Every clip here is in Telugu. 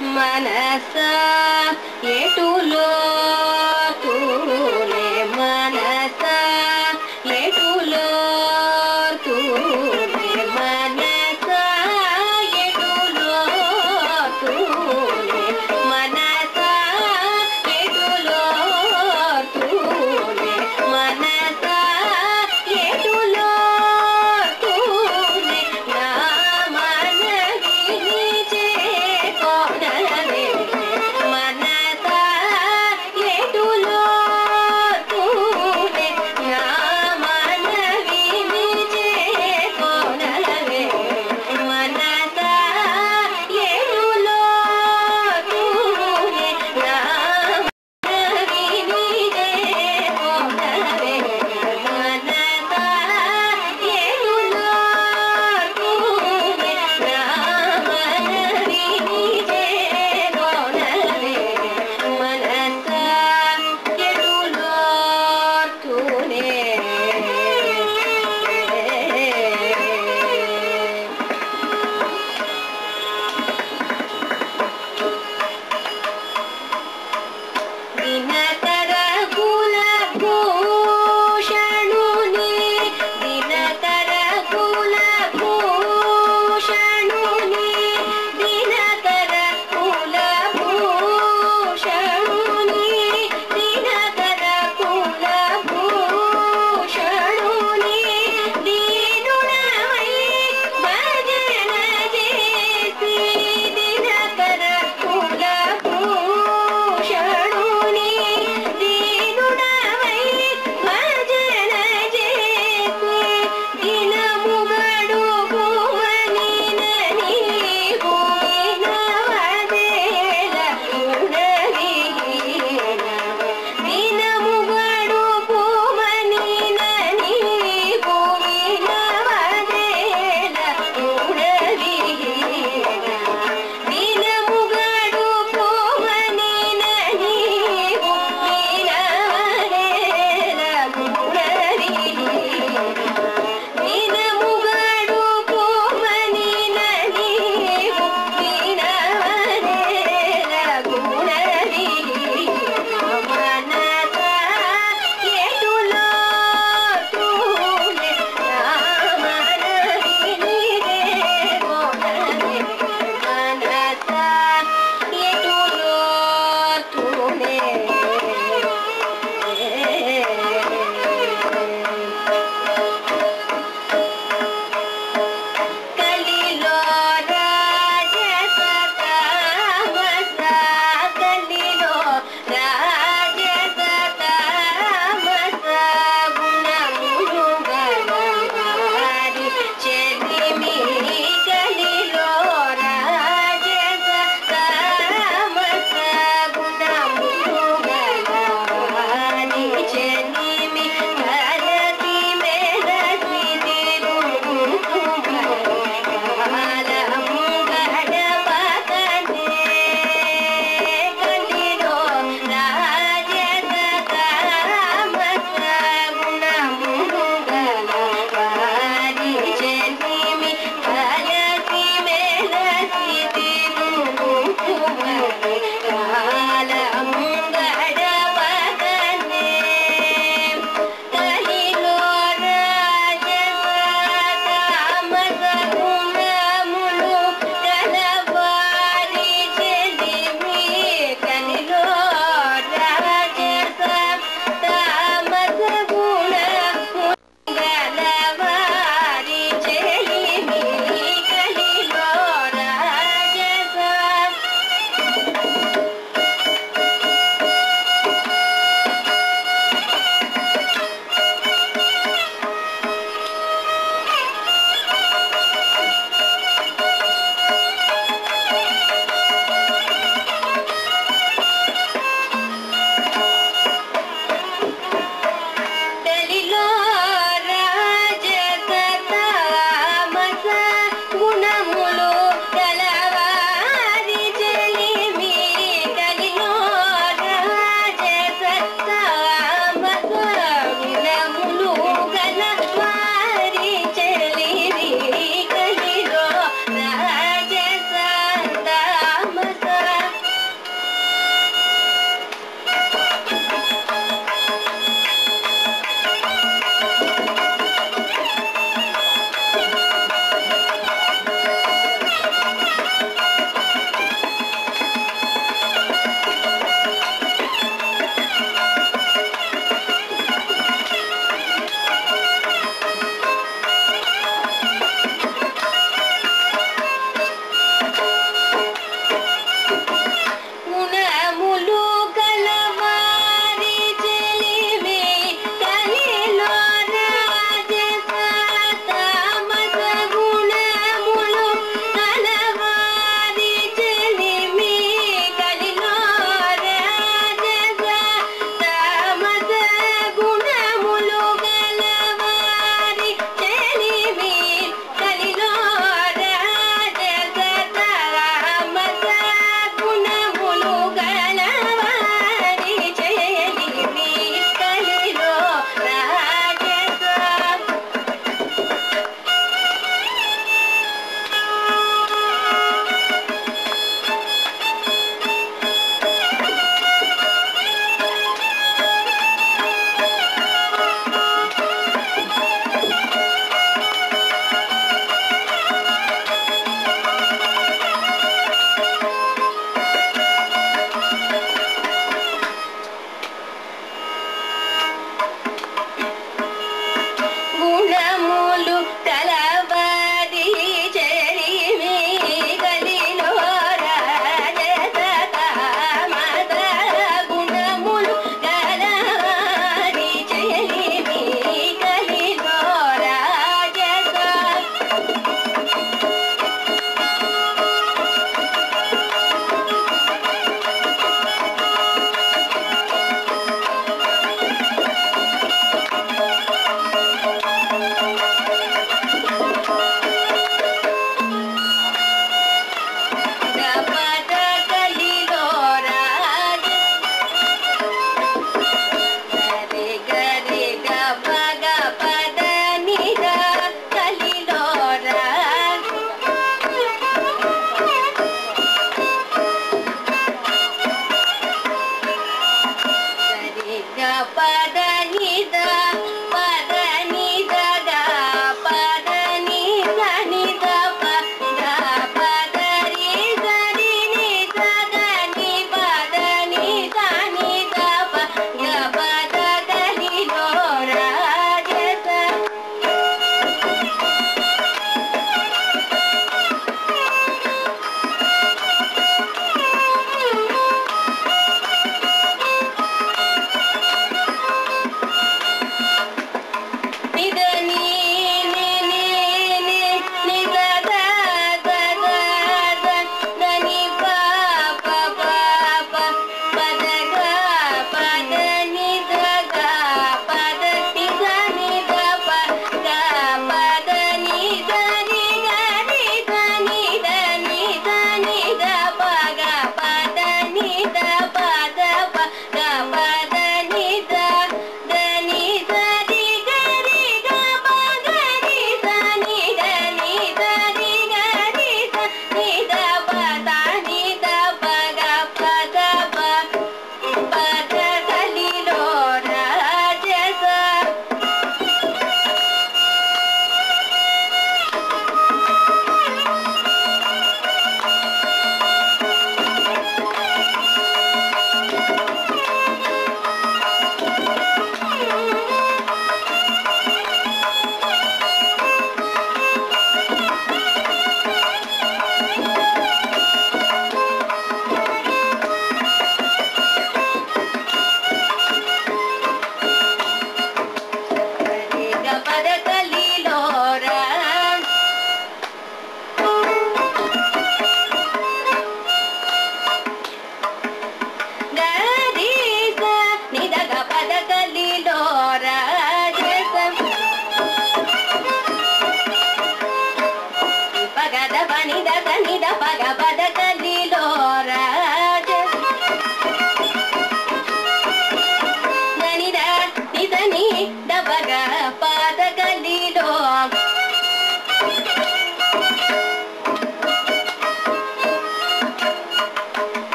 మనస ఎటులో తూనే మనస ఎటులో తూనే మనస ఎటులో తూనే మనస ఎటులో తూనే మనస ఎటులో తూనే నా మనవిని చేకొనవే మనస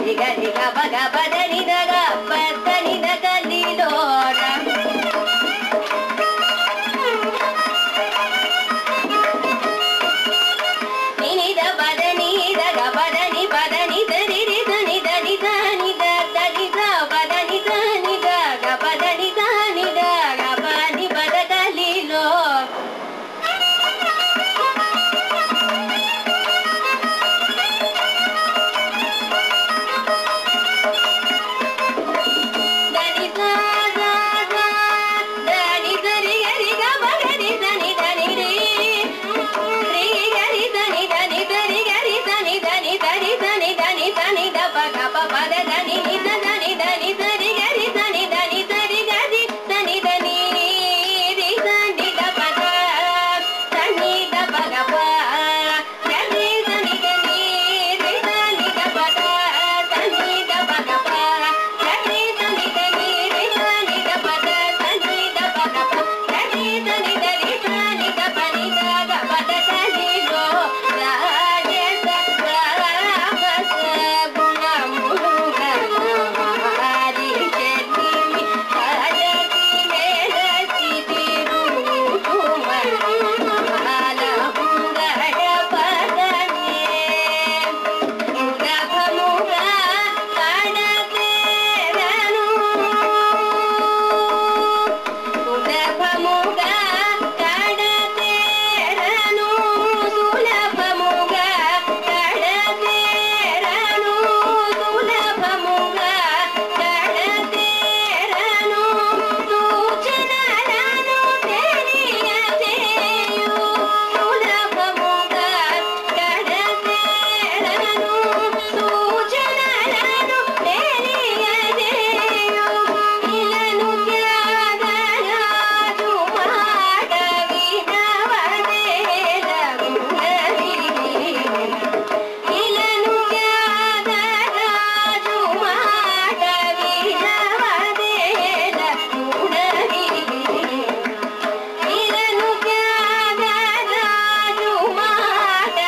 గరి గబ గబ దని దగ పదని దగలిలోన నినిద పదని దగ పదని పదని దరి రి దని దని దని ద దని ద పదని దని దగ పదని దని దగ పని పదగలిలో దని ద ద ద దని దరి గరి గబ గరి దని దని రి రి గరి దని దని దరి గరి దని దని దరి దని దని దని ద ప గ ప ప ద దని ని ద దని దని దరి గరి దని దని దరి గరి దని దని రి దని ద ప ద దని ద ప గ ప గరి దని దని రి దని ద ప ద దని ద ప గ ప గరి దని దని రి దని ద ప ద దని ద ప గ ప గరి దని దని దని ద ప ని ద గ ప ద దని లో రాజస రామస గుణములు గణమారి చెల్లి హరతి మేలసి తిరుగుమల ఉంగడ పదమే గభముగా కడతేరను సులభముగా కడతేరను సులభముగా కడతేరను సులభముగా కడతేరను సూచనలను తెలియజేయు సులభముగా కడతేరను సూచనలను తెలియజేయు ఇలను త్యాగరాజు మాట వినవదేల గుణవి ఇలను త్యాగరాజు మాట వినవదేల గుణవి ఇలను త్యాగరాజు మాట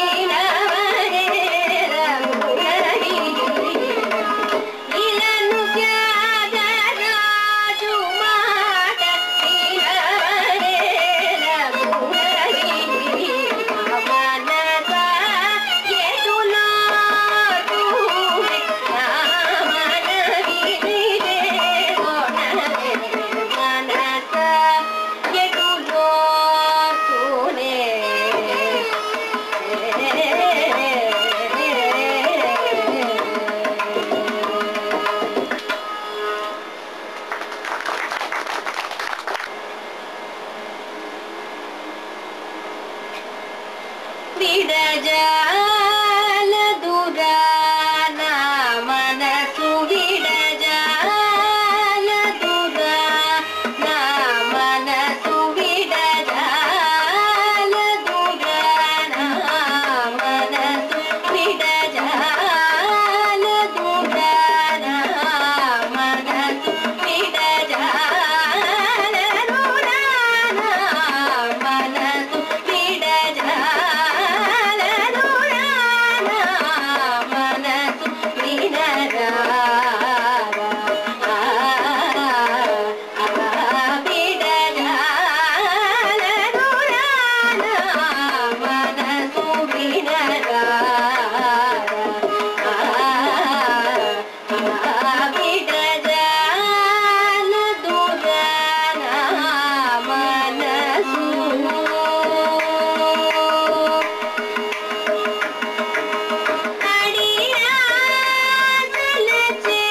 వినవదేల గుణవి ఇలను త్యాగరాజు మాట వినవదేల గుణవి మనస ఎటులో తూరి నా మనవి నీదే కొనవే మనస ఎటులో తూనే విడజాల దురాన మనసు విడజాల దురా నా మనసు విడజాల దురాన మనసు విడజాల దురాన మనసు విడజాల దురాన మనసు విడజాల దురాన మనసు వినరా మనసు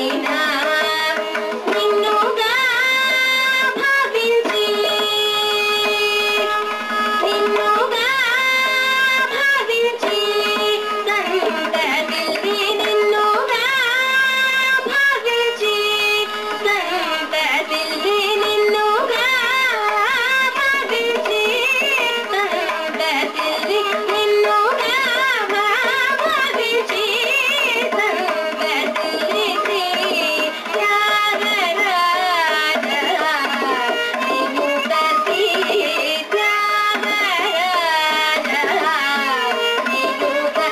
వీణా నిన్నుగా భావించి నిన్నుగా భావించి సంతతిల్లి నిన్నుగా భావించి సంతతిల్లి నిన్నుగా భావించి సంతతిల్లి నిన్నుగా భావించి సంతతిల్లి శ్రీ త్యాగరాజ నిముత శ్రీ త్యాగరాజ నిముత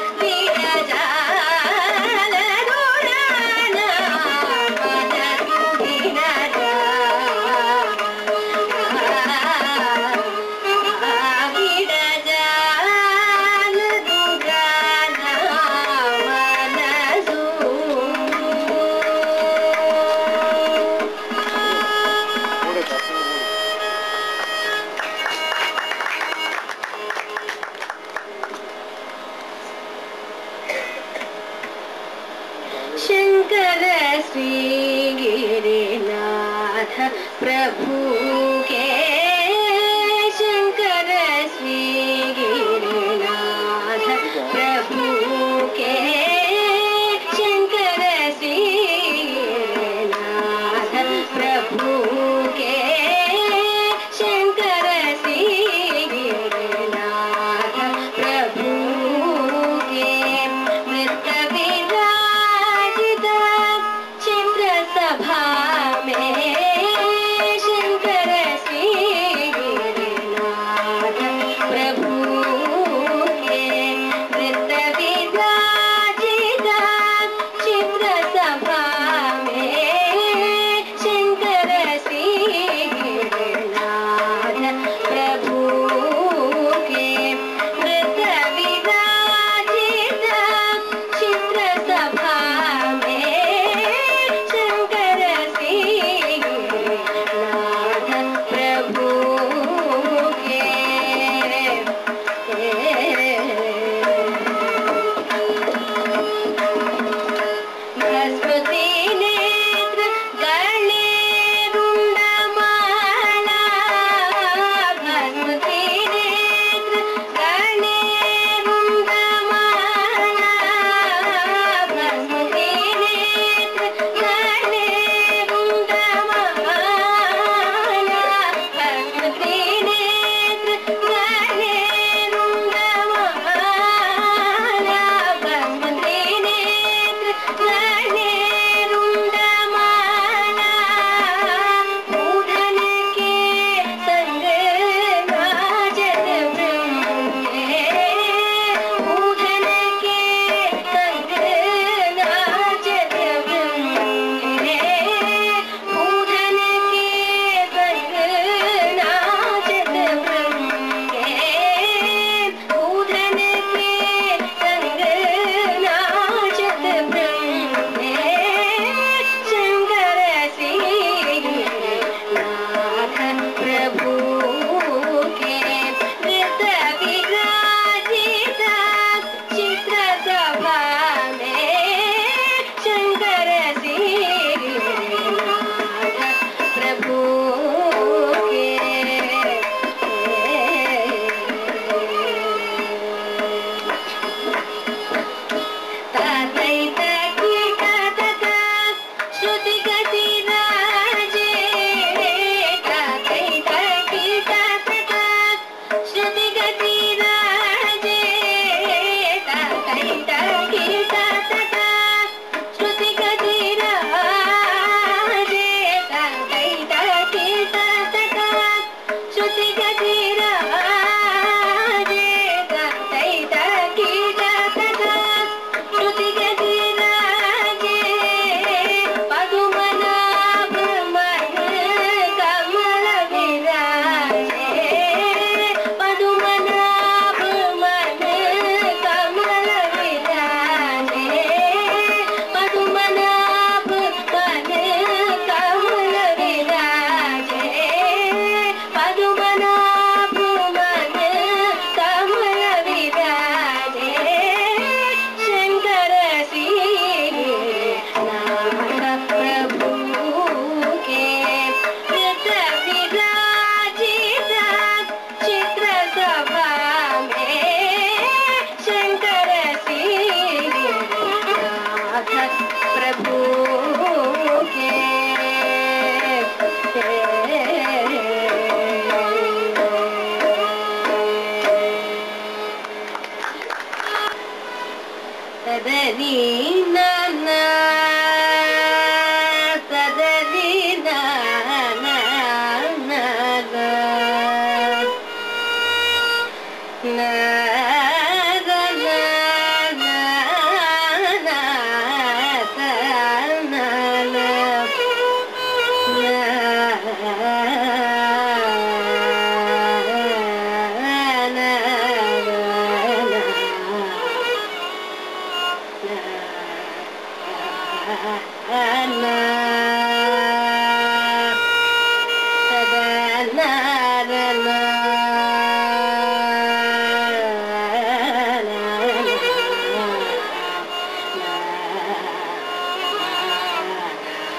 విరజాల గుణాన మనసు వినరా విరజాల గుణాన మనసు शङ्कर श्रीगिरिनाथ प्रभु के शङ्कर श्रीगिरिनाथ प्रभु के शङ्कर श्रीगिरिनाथ प्रभु के शङ्कर श्रीगिरिनाथ प्रभु के मृत विराजित चित्र सभा में शंकर श्री गिरिनाथ प्रभु के मृत विराजित चित्र सभा में शंकर श्री गिरिनाथ प्रभु के मृत विराजित चित्र सभा में शंकर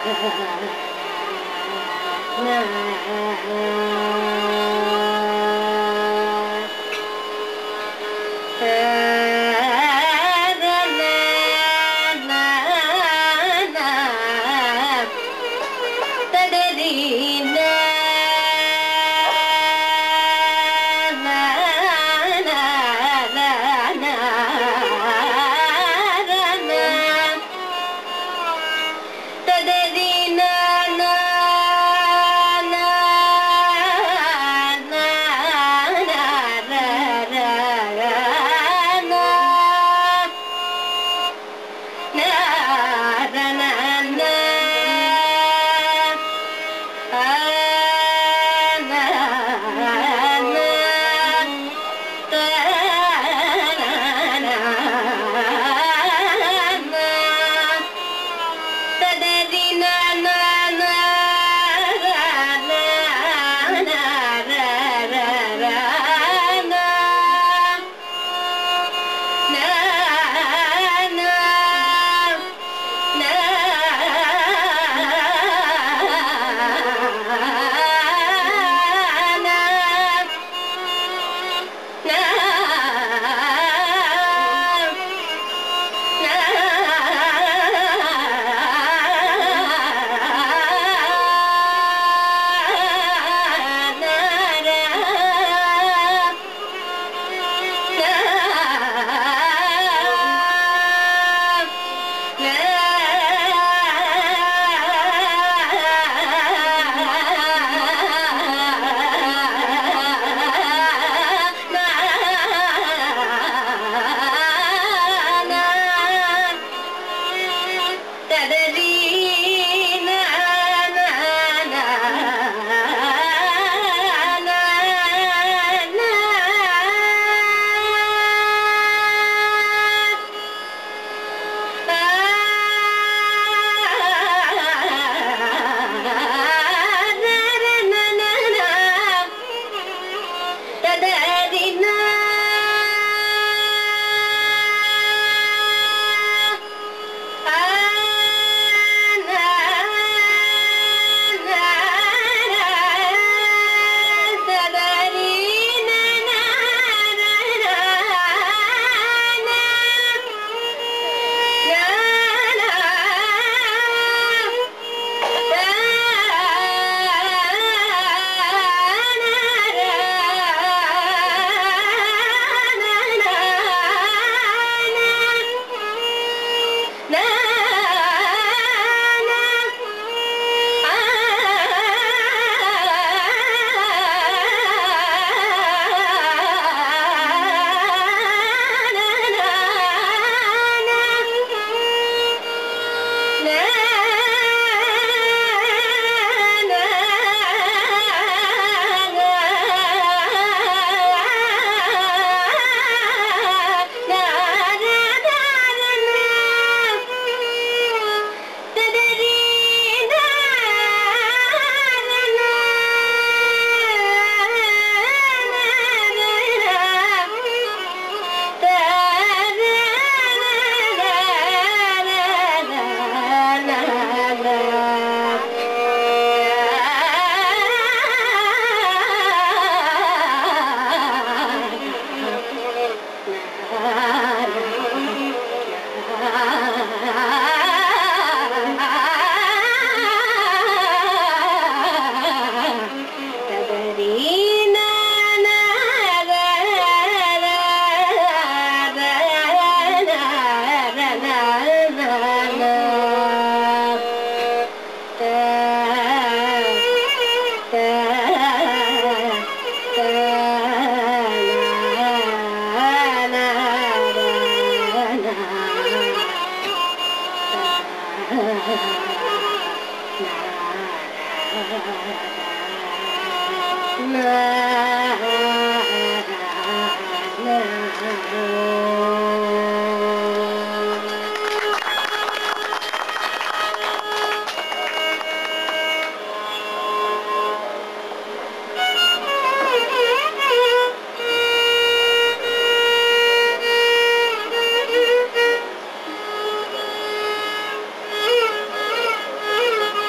Thank you.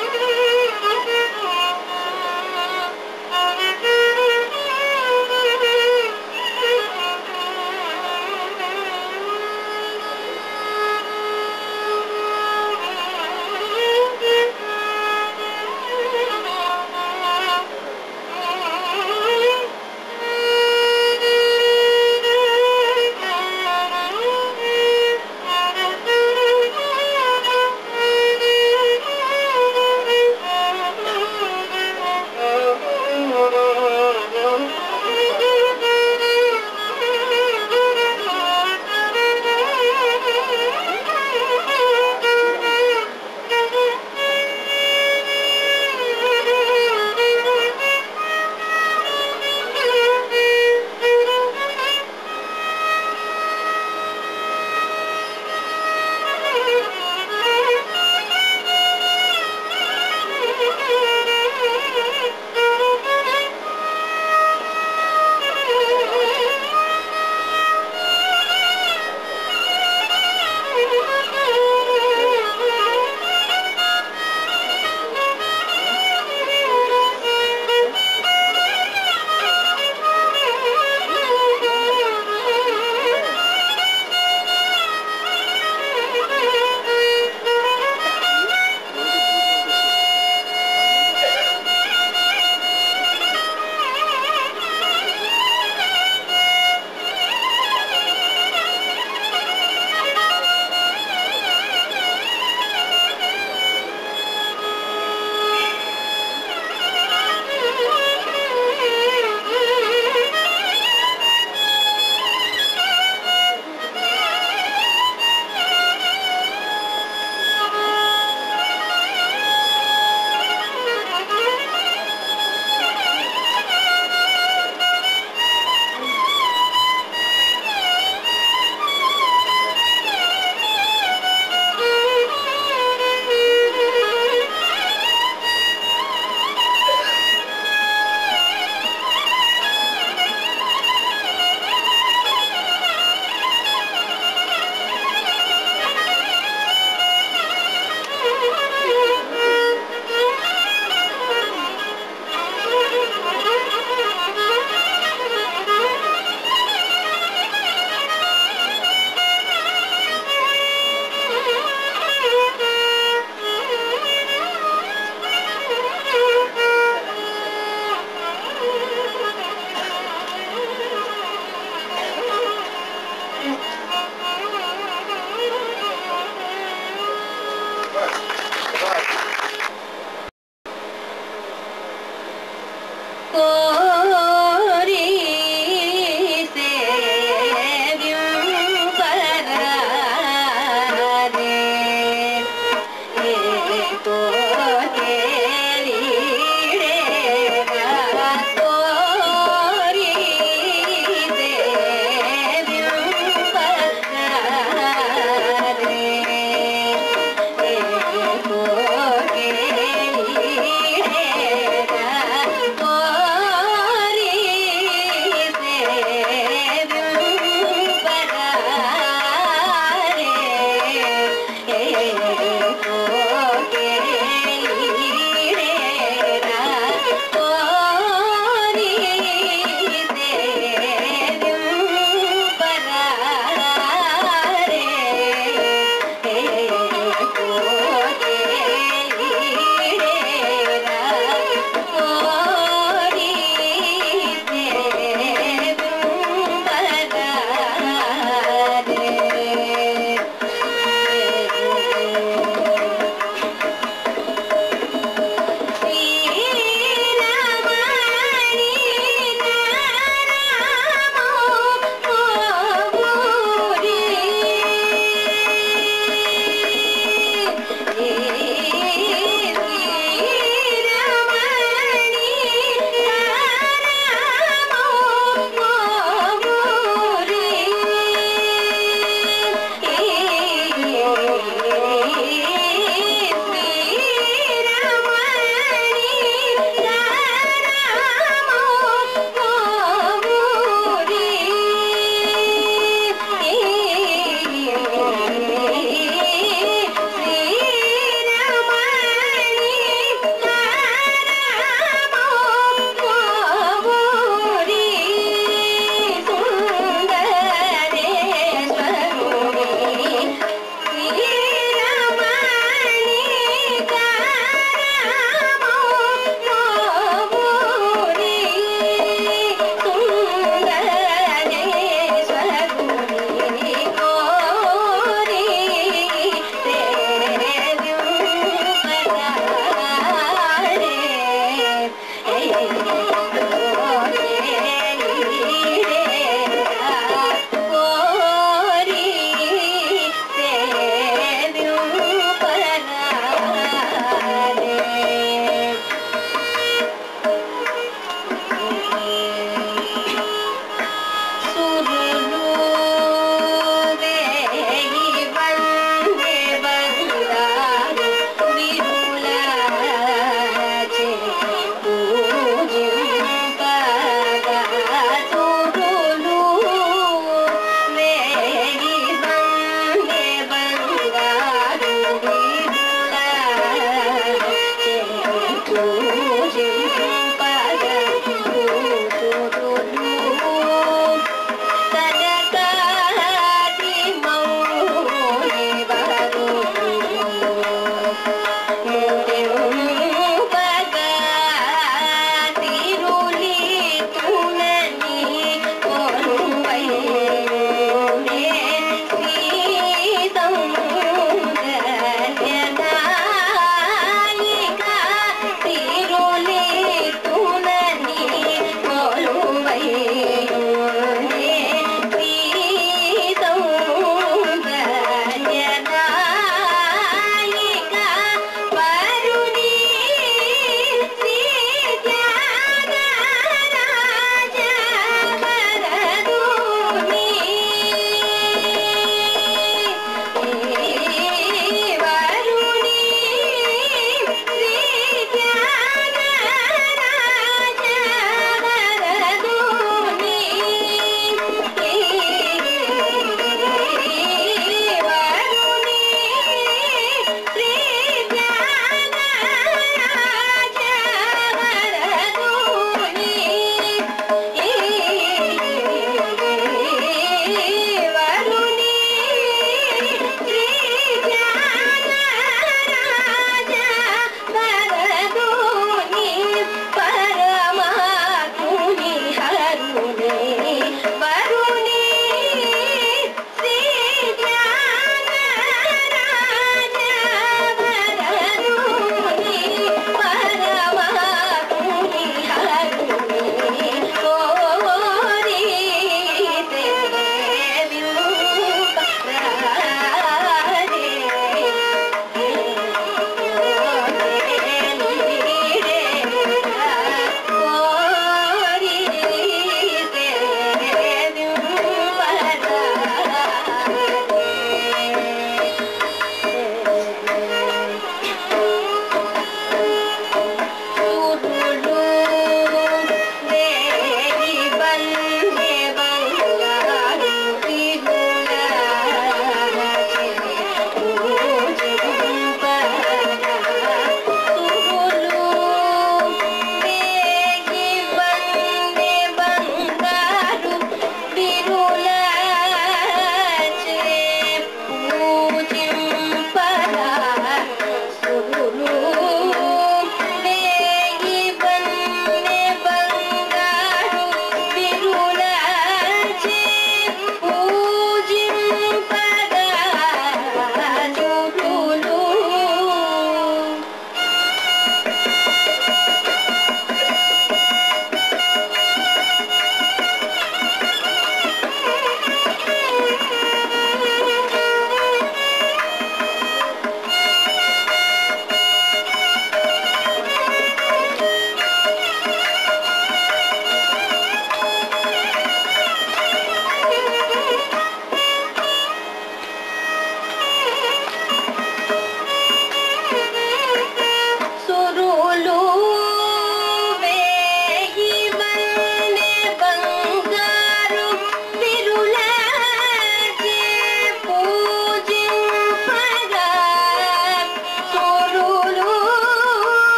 వరుణీ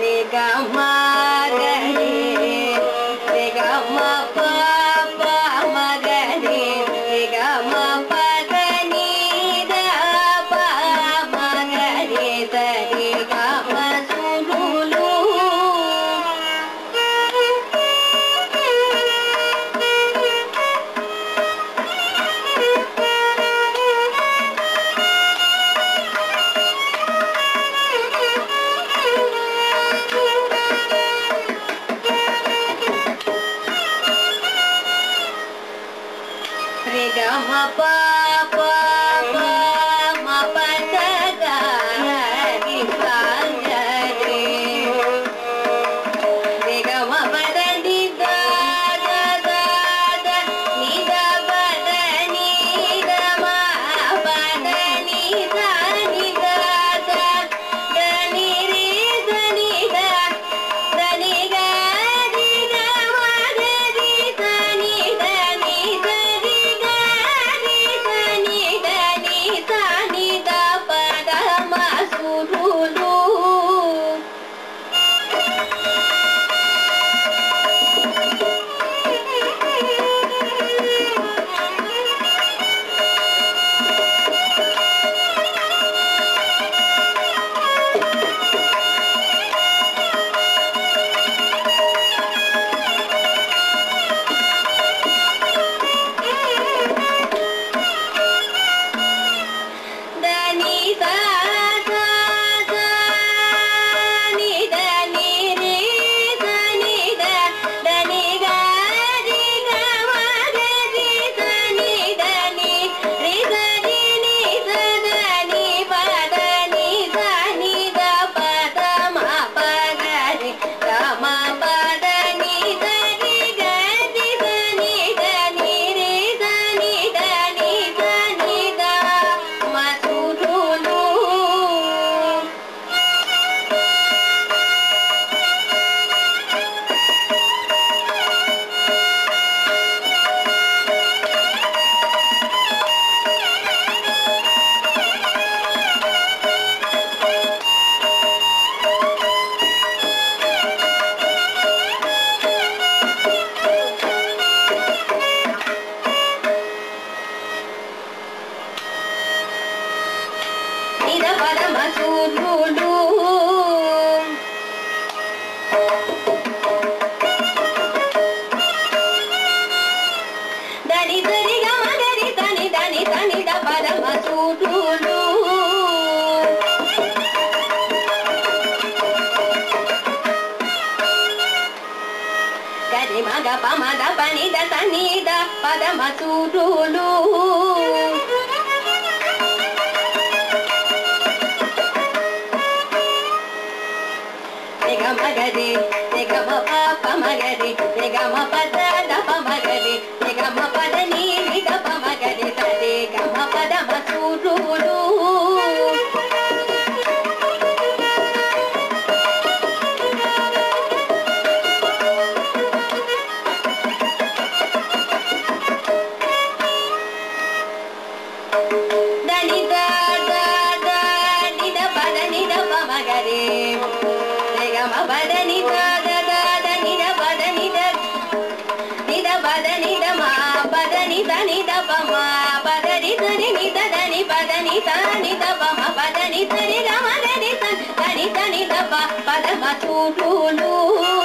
రే గ మ గ రే రే గ మ ప ప మ గ రే రే గ మ ప ద ని ద ప మ గ రే స రే గ మ సు రు లు రే గ మ ప ప ప మ ప ద గ రి స గ రే రే గ మ ప ద ని ద ద ద ద ని ద ప ద ని ద మ ప ద ని ద ని ద ద ద ని రి ద ని ద ద ని గ రి గ మ గ రి ద ని ద ని ద రి గ రి ద ని ద ని ద ని ద ప ద మ సు రు లు దని స స స ని ద ని రి స ని ద ద ని గ రి గ మ గ రి స ని ద ని రి స రి ని స ద ని ప ద ని స ని ద ప ద మ ప గ రి గ మ ప ద ని ద రి గ రి స ని ద ని రి స ని ద ని స ని ద మ సు రు లు నిద పదమ సూర్యుడు దని సరి గమ గరి తని దని తని ద పదమ సూర్యుడు గరి మగ పమ ద పని ద తని ద పదమ సూర్యుడు నిగమ గరి నిగమ పాప మగరి నిగమ పద దప మగరి నిగమ పద నీ నిగప మగరి సరి గమ పద మసూరుడు దని ద ద ద నిద పద నిద మగరి నిగమ పద నిద ద ద ద నిద పద నిద నిద పద నిద మా పద నిద నిద ప మా పద నిద ని నిద ద ని పద నిద నిద ప మ పద నిద ని గ మ గ ని స ద ని ద ని ద ప పద మ సు రు లు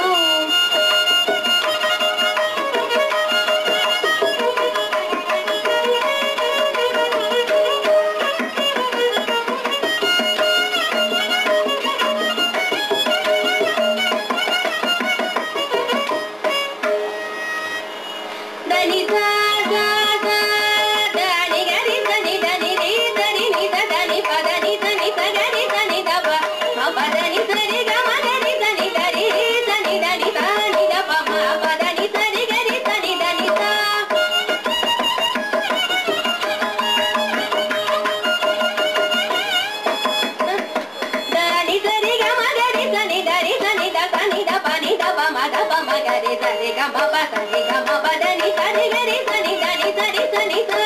దని స గ గ ద ని గ రి స ని ద ని రి ద ని ని ద ద ని ప ద ని స ని స గ రి స ని ద ప మ ప ద ని స రి గ మ గ రి స ని ద రి రి స ని ద ని ద ని ద ప మ ప ద ని స రి గ రి స ని ద ని స ద ని స రి గ మ గ రి స ని ద రి స ని ద స ని ద ప ని ద ప మ ద ప మ గ రి స రి గ మ ప స రి గ మ ప ద ని స రి గ రి స ని ద ని స రి స ని స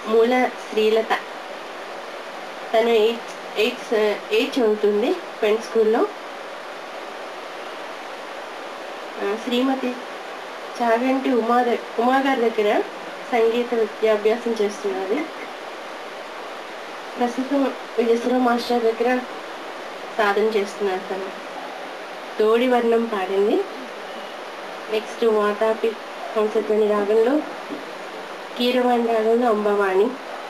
మూల శ్రీలత తను ఎయిత్ ఎయిత్ ఎయిత్ చదువుతుంది పెన్ స్కూల్లో ఆ, శ్రీమతి చాగంటి ఉమా ద- ఉమా గారి దగ్గర సంగీత విద్యాభ్యాసం చేస్తున్నది ప్రస్తుతం విజయశ్వర మాస్టర్ దగ్గర సాధన చేస్తున్నారు తను తోడి వర్ణం పాడింది నెక్స్ట్ వాతాపి హంసధ్వని రాగంలో కీరవాణి రాగంలో అంబవాణి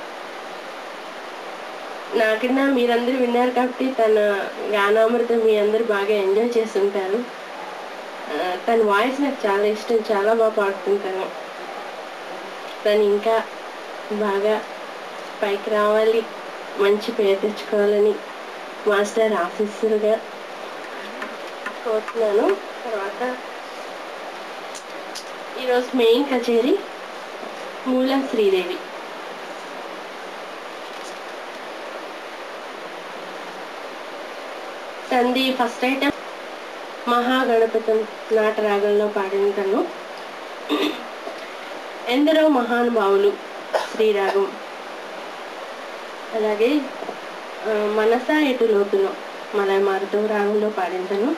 నాకన్నా మీరందరూ విన్నారు కాబట్టి తన గానామృతం మీ అందరూ బాగా ఎంజాయ్ చేస్తుంటారు ఆ, తన వాయిస్ నాకు చాలా ఇష్టం చాలా బాగా పాడుతుంటాను తను ఇంకా బాగా పైకి రావాలి మంచి పేరు తెచ్చుకోవాలని మాస్టర్ ఆఫీసర్గా కోరుతున్నాను తర్వాత ఈరోజు మెయిన్ కచేరీ మూల శ్రీదేవి తంది ఫస్ట్ ఐటమ్ మహాగణపతం నాటరాగంలో పాడిన తను ఎందరో మహానుభావులు శ్రీరాగం అలాగే ఆ, మనస ఎటు లోతులో మలయ మారుతో రాగంలో పాడిన తను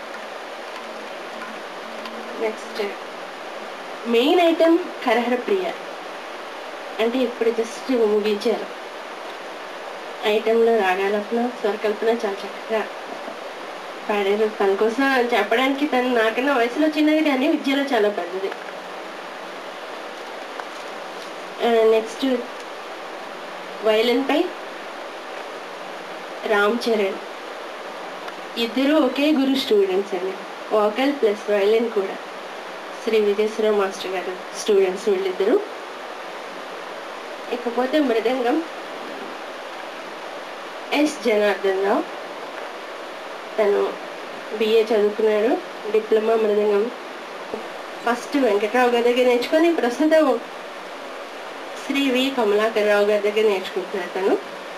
next main item Kharaharapriya అంటే ఇప్పుడు జస్ట్ ముగించారు ఐటెంలో రాగాలపన స్వరకల్పన చాలా చక్కగా పాడారు తన కోసం చెప్పడానికి తను నాకన్నా వయసులో చిన్నది కానీ విద్యలో చాలా పెద్దది నెక్స్ట్ వైలన్ పై రామ్ చరణ్ ఇద్దరు ఒకే గురు స్టూడెంట్స్ అండి వాకల్ ప్లస్ వైలన్ కూడా శ్రీ విజయేశ్వర మాస్టర్ గారు స్టూడెంట్స్ వీళ్ళిద్దరు ఇకపోతే మృదంగం ఎస్ జనార్దన్ రావు తను బిఏ చదువుకున్నాడు డిప్లొమా మృదంగం ఫస్ట్ వెంకట్రావు గారి దగ్గర నేర్చుకొని ప్రస్తుతం శ్రీ వి కమలాకర్ రావు గారి దగ్గర నేర్చుకుంటున్నాడు తను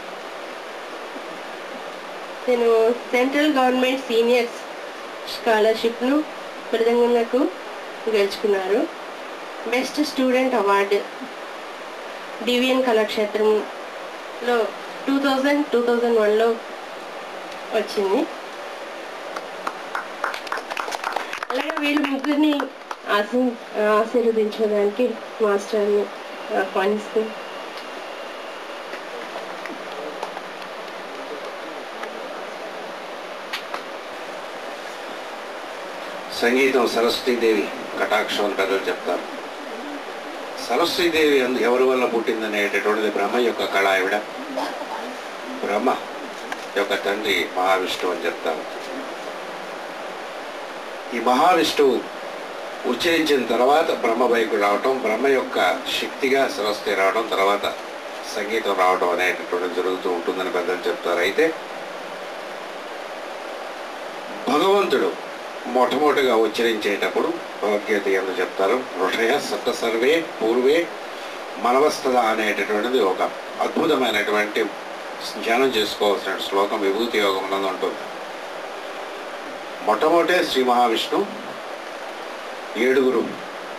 నేను సెంట్రల్ గవర్నమెంట్ సీనియర్స్ స్కాలర్షిప్ను మృదంగంలకు గెలుచుకున్నారు బెస్ట్ స్టూడెంట్ అవార్డు డివిఎన్ కళాక్షేత్రంలో టూ థౌజండ్ టూ థౌజండ్ వన్లో వచ్చింది అలాగే వీళ్ళు ముగ్గురిని ఆశీ ఆశీర్వదించడానికి మాస్టర్ని ఆహ్వానిస్తూ సంగీతం సరస్వతీదేవి కటాక్షం అని పెద్దలు చెప్తారు సరస్వతీదేవి అందు- ఎవరి వల్ల పుట్టిందనేటటువంటిది బ్రహ్మ యొక్క కళ ఆవిడ బ్రహ్మ యొక్క తండ్రి మహావిష్ణువు అని చెప్తారు ఈ మహావిష్ణువు ఉచ్చరించిన తర్వాత బ్రహ్మ బైకు రావటం బ్రహ్మ యొక్క శక్తిగా సరస్వతి రావడం తర్వాత సంగీతం రావడం అనేటటువంటిది జరుగుతూ ఉంటుందని పెద్దలు చెప్తారు అయితే భగవంతుడు మొట్టమొదటిగా ఉచ్చరించేటప్పుడు భగవద్గీత ఎందుకు చెప్తారు ఋషయ సప్త సర్వే పూర్వే మనవస్తద అనేటటువంటిది ఒక అద్భుతమైనటువంటి ధ్యానం చేసుకోవాల్సిన శ్లోకం విభూతి యోగం ఉన్నది ఉంటుంది మొట్టమొదటే శ్రీ మహావిష్ణు ఏడుగురు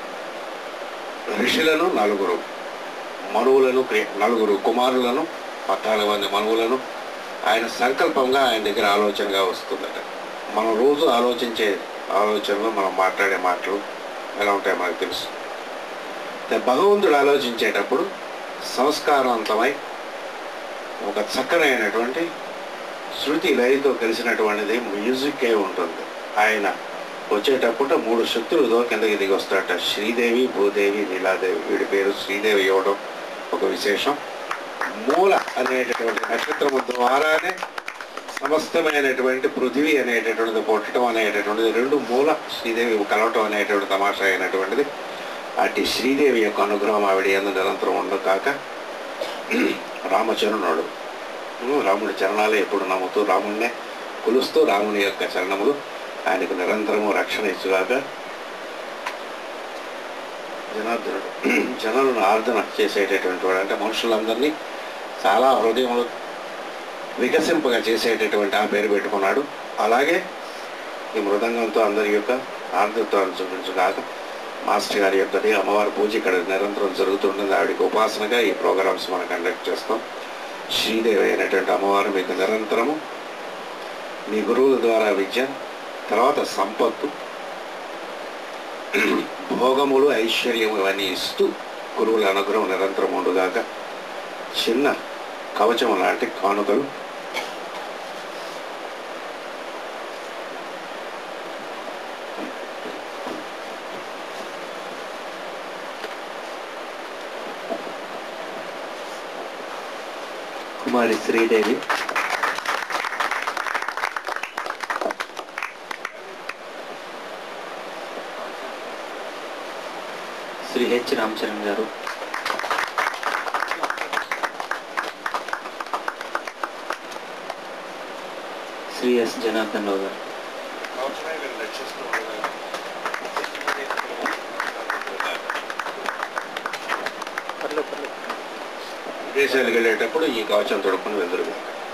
ఋషులను నలుగురు మనువులను క్రి- నలుగురు కుమారులను పద్నాలుగు మంది మనువులను ఆయన సంకల్పంగా ఆయన దగ్గర ఆలోచనగా వస్తుందట మనం రోజు ఆలోచించే ఆలోచనలు మనం మాట్లాడే మాటలు ఎలా ఉంటాయో మనకు తెలుసు అయితే భగవంతుడు ఆలోచించేటప్పుడు సంస్కారవంతమై ఒక చక్కనైనటువంటి శృతి లయతో కలిసినటువంటిది మ్యూజిక్ అయి ఉంటుంది ఆయన వచ్చేటప్పుడు మూడు శక్తులతో కిందకి దిగి వస్తాడట శ్రీదేవి భూదేవి నీలాదేవి వీడి పేరు శ్రీదేవి ఇవ్వడం ఒక విశేషం మూల అనేటటువంటి నక్షత్రము ద్వారానే సమస్తమైనటువంటి పృథివీ అనేటటువంటిది పుట్టడం అనేటటువంటిది రెండు మూల శ్రీదేవి కలవటం అనేటువంటి తమాషా అయినటువంటిది అటు శ్రీదేవి యొక్క అనుగ్రహం ఆవిడ ఎందు నిరంతరం ఉండదు కాక రామచరణుడు ఉమ్, రాముడి చరణాలే ఎప్పుడు నమ్ముతూ రాముడినే కొలుస్తూ రాముని యొక్క చరణములు ఆయనకు నిరంతరము రక్షణ ఇచ్చుగాక జనార్దనుడు జనులను ఆర్దన చేసేటటువంటి వాడు అంటే మనుషులందరినీ చాలా హృదయంలో వికసింపగా చేసేటటువంటి ఆ పేరు పెట్టుకున్నాడు అలాగే ఈ మృదంగంతో అందరి యొక్క ఆర్ద్రత్వాన్ని చూపించుగాక మాస్టర్ గారి యొక్కది అమ్మవారి పూజ ఇక్కడ నిరంతరం జరుగుతుంటుంది ఆవిడకి ఉపాసనగా ఈ ప్రోగ్రామ్స్ మనం కండక్ట్ చేస్తాం శ్రీదేవి అయినటువంటి అమ్మవారు మీకు నిరంతరము మీ గురువుల ద్వారా విద్య తర్వాత సంపత్తు భోగములు ఐశ్వర్యము ఇవన్నీ ఇస్తూ గురువుల అనుగ్రహం నిరంతరం ఉండుగాక చిన్న కవచం లాంటి కానుకలు కుమారి శ్రీదేవి శ్రీ హెచ్ రామచరణ్ గారు శ్రీ ఎస్ జనార్దన్ రావు గారు విదేశాలకు వెళ్ళేటప్పుడు ఈ కవచం తొడుక్కుని వెళ్దరు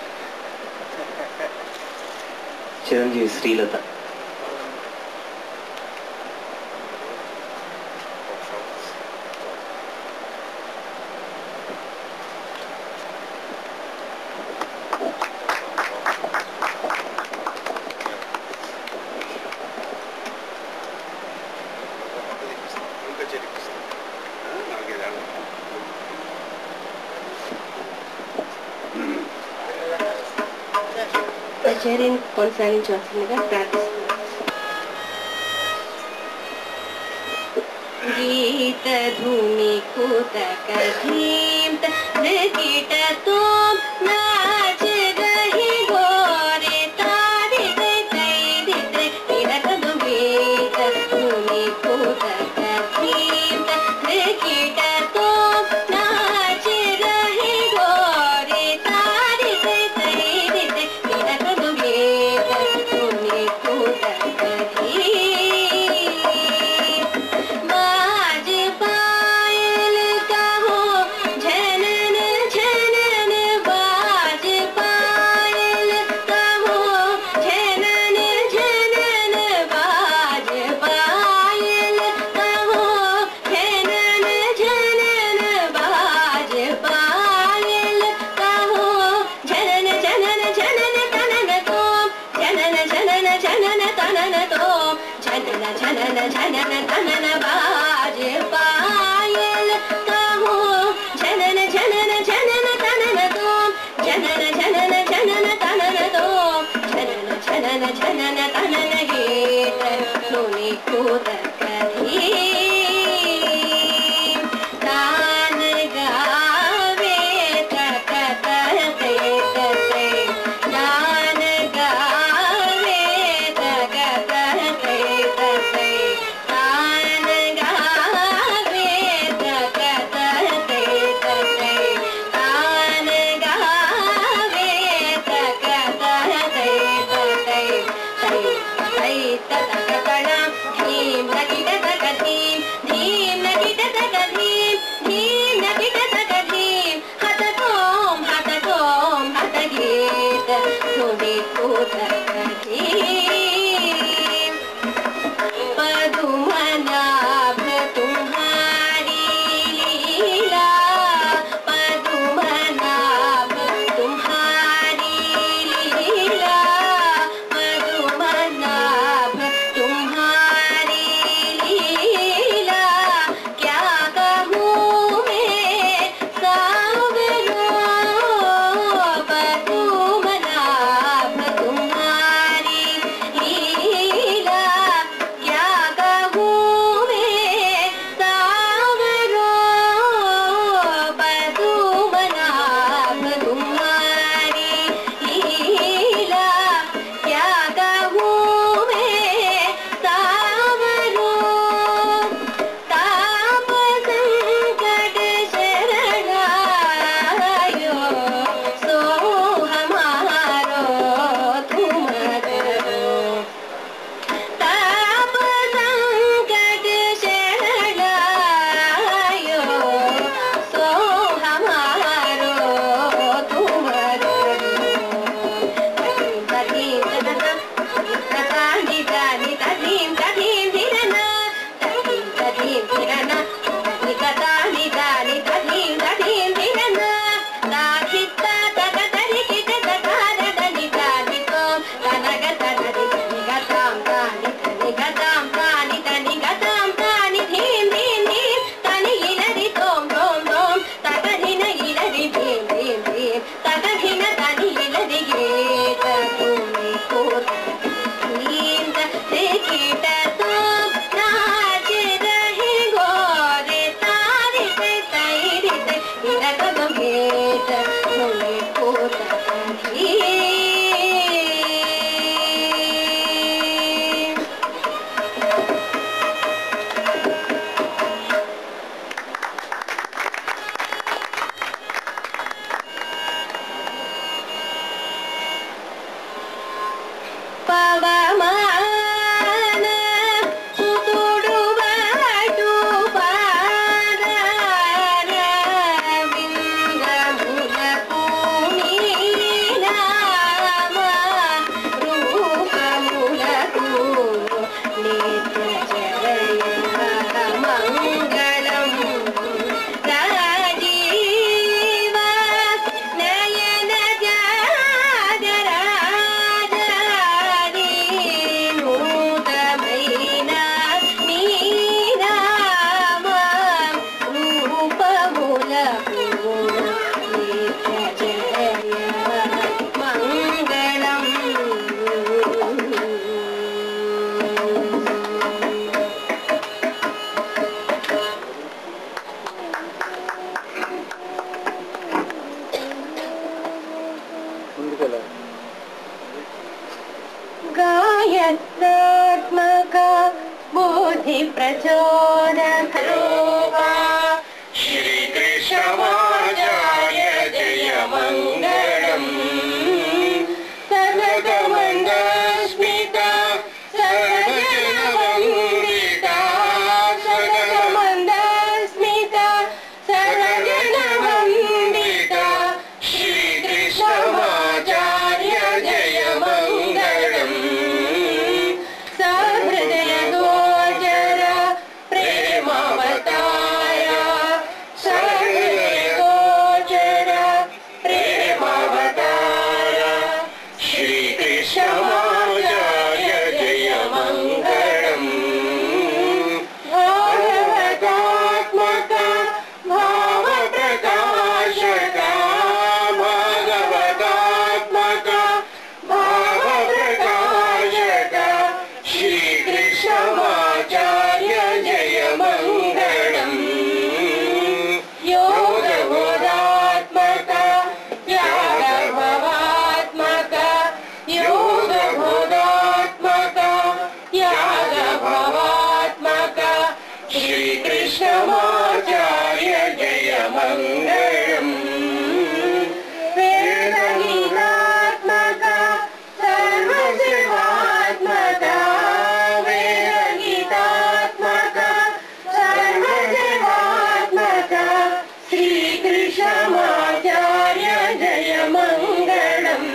చిరంజీవి శ్రీలత కచేరీని కొనసాగించవలసిందిగా ప్రార్థిస్తున్నాను गीत धूमि कुतक धीमत कीट तुम नाच रही गोरे तारी तै तै दित्रे तिरक दुगीत धूमि कुतक धीमत कीट तुम नाच रही गोरे तारी तै तै दित्रे तिरक दुगीत धूमि कुतक धीम बाज पायल कहो झनन झनन बाज పూర్ణ జయ మంగళం गायत्रात्मक बुद्धि प्रचोदकरूपा श्रीकृष्णमाचार्य जय मङ्गलम् सर्वगमन्दस्मिता सर्वजनवन्दिता सर्वगमन्दस्मिता सर्वजनवन्दिता श्रीकृष्णमाचार्य जय मङ्गलम् सहृदय गोचर प्रेमावतार सहृदय गोचर प्रेमावतार श्रीकृष्णमाचार्य जय मङ्गलम् भागवतात्मक भावप्रकाशक भागवतात्मक भावप्रकाशक श्रीकृष्णमाचार्य जय मङ्गलम् योगबोधात्मक यागभवात्मक योगबोधात्मक यागभवात्मक श्रीकृष्णमाचार्य जय मङ्गलम् वेदगीतात्मक सर्वसेवात्मक वेदगीतात्मक सर्वसेवात्मक श्रीकृष्णमाचार्य जय मङ्गलम्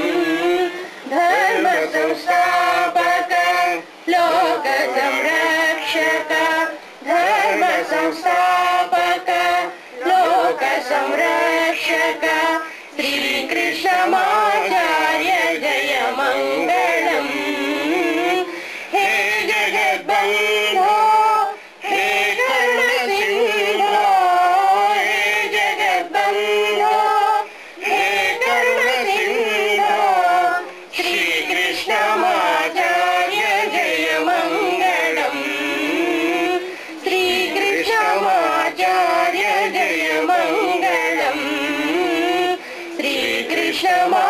धर्म संस्थापक लोक संरक्षक धर्म संस्थापक लोक संरक्षक श्रीकृष्णमाचार्य जय मङ्गलम् हे जगद्बन्धो हे करुणसिन्धो हे जगद्बन्धो हे करुणसिन्धो श्रीकृष्णमाचार्य जय मङ्गलम् श्रीकृष्णमाचार्य जय मङ्गलम् श्रीकृष्णमा